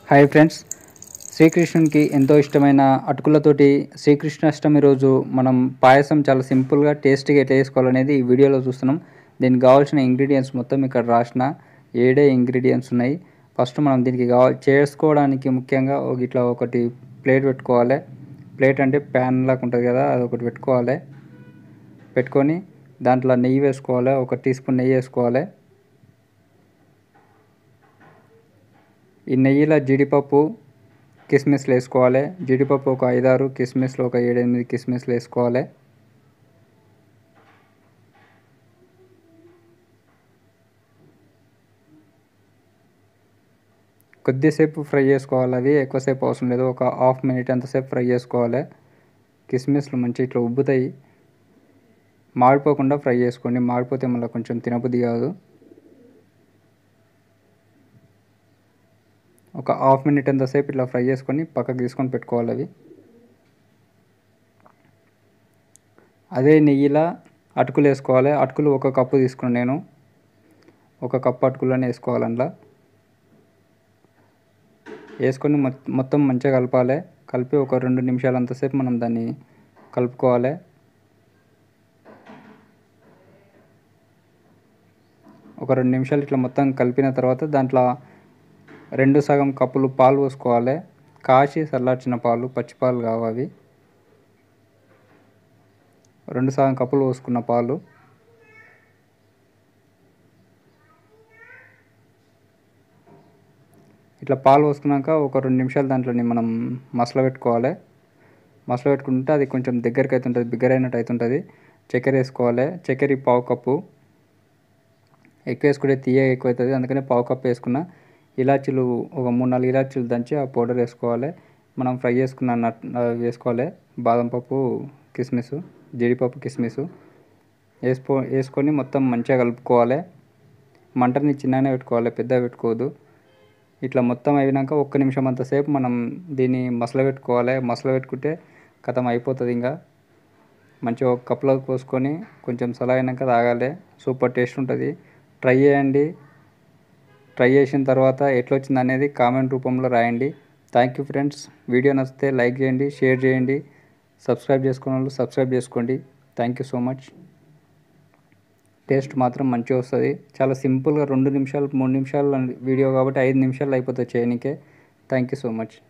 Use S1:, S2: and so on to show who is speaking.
S1: hi friends శ్రీకృష్ణునికి ఎంతో ఇష్టమైన అటుకులతోటి శ్రీకృష్ణాష్టమి రోజు మనం పాయసం చాలా సింపుల్గా టేస్టీగా ఎట్లా చేసుకోవాలనేది ఈ వీడియోలో చూస్తున్నాం దీనికి కావాల్సిన ఇంగ్రీడియంట్స్ మొత్తం ఇక్కడ రాసిన ఏడే ఇంగ్రీడియంట్స్ ఉన్నాయి ఫస్ట్ మనం దీనికి కావాలి చేసుకోవడానికి ముఖ్యంగా ఒక ఇట్లా ఒకటి ప్లేట్ పెట్టుకోవాలి ప్లేట్ అంటే ప్యాన్ లాగా ఉంటుంది కదా అది ఒకటి పెట్టుకోవాలి పెట్టుకొని దాంట్లో నెయ్యి వేసుకోవాలి ఒక టీ స్పూన్ నెయ్యి వేసుకోవాలి ఈ నెయ్యిలో జీడిపప్పు కిస్మిస్లు వేసుకోవాలి జీడిపప్పు ఒక ఐదారు కిస్మిస్లు ఒక ఏడెనిమిది కిస్మిస్లు వేసుకోవాలి కొద్దిసేపు ఫ్రై చేసుకోవాలి అవి ఎక్కువసేపు అవసరం లేదు ఒక హాఫ్ మినిట్ అంతసేపు ఫ్రై చేసుకోవాలి కిస్మిస్లు మంచి ఇట్లా ఉబ్బుతాయి మాడిపోకుండా ఫ్రై చేసుకోండి మాడిపోతే మళ్ళీ కొంచెం తినబుద్ధి కాదు ఒక హాఫ్ మినిట్ ఎంతసేపు ఇట్లా ఫ్రై చేసుకొని పక్కకు తీసుకొని పెట్టుకోవాలి అవి అదే నెయ్యిలా అటుకులు వేసుకోవాలి అటుకులు ఒక కప్పు తీసుకున్నాను నేను ఒక కప్పు అటుకులని వేసుకోవాలి అందులో వేసుకొని మొత్తం మంచిగా కలపాలి కలిపి ఒక రెండు నిమిషాలు అంతసేపు మనం దాన్ని కలుపుకోవాలి ఒక రెండు నిమిషాలు ఇట్లా మొత్తం కలిపిన తర్వాత దాంట్లో రెండు సగం కప్పులు పాలు పోసుకోవాలి కాచి చల్లార్చిన పాలు పచ్చి పాలు కావాలి రెండు సగం కప్పులు పోసుకున్న పాలు ఇట్లా పాలు పోసుకున్నాక ఒక రెండు నిమిషాలు దాంట్లోని మనం మసల పెట్టుకోవాలి మసల పెట్టుకుంటే అది కొంచెం దగ్గరికి అవుతుంటుంది బిగ్గర అయినట్టు అవుతుంటుంది చక్కెర వేసుకోవాలి చక్కెర పావు కప్పు ఎక్కువ వేసుకుంటే తీయ ఎక్కువ అవుతుంది అందుకని పావు కప్పు వేసుకున్న ఇలాచీలు ఒక మూడు నాలుగు ఇలాచీలు దంచి ఆ పౌడర్ వేసుకోవాలి మనం ఫ్రై చేసుకున్న నట్ వేసుకోవాలి బాదం పప్పు కిస్మిస్ జీడిపప్పు కిస్మిస్ వేసుకో వేసుకొని మొత్తం మంచిగా కలుపుకోవాలి మంటని చిన్నగానే పెట్టుకోవాలి పెద్దగా పెట్టుకోవద్దు ఇట్లా మొత్తం అయినాక ఒక్క నిమిషం అంతసేపు మనం దీన్ని మసల పెట్టుకోవాలి మసల పెట్టుకుంటే కథం అయిపోతుంది ఇంకా మంచిగా ఒక కప్లో పోసుకొని కొంచెం సలా అయినాక తాగాలి సూపర్ టేస్ట్ ఉంటుంది ట్రై చేయండి ట్రై చేసిన తర్వాత ఎట్లా వచ్చింది అనేది కామెంట్ రూపంలో రాయండి థ్యాంక్ యూ ఫ్రెండ్స్ వీడియో నచ్చితే లైక్ చేయండి షేర్ చేయండి సబ్స్క్రైబ్ చేసుకున్న వాళ్ళు సబ్స్క్రైబ్ చేసుకోండి thank you so much taste మాత్రం మంచిగా వస్తుంది చాలా సింపుల్గా రెండు నిమిషాలు మూడు నిమిషాలు వీడియో కాబట్టి ఐదు నిమిషాలు అయిపోతుంది చేయనికే థ్యాంక్ యూ సో మచ్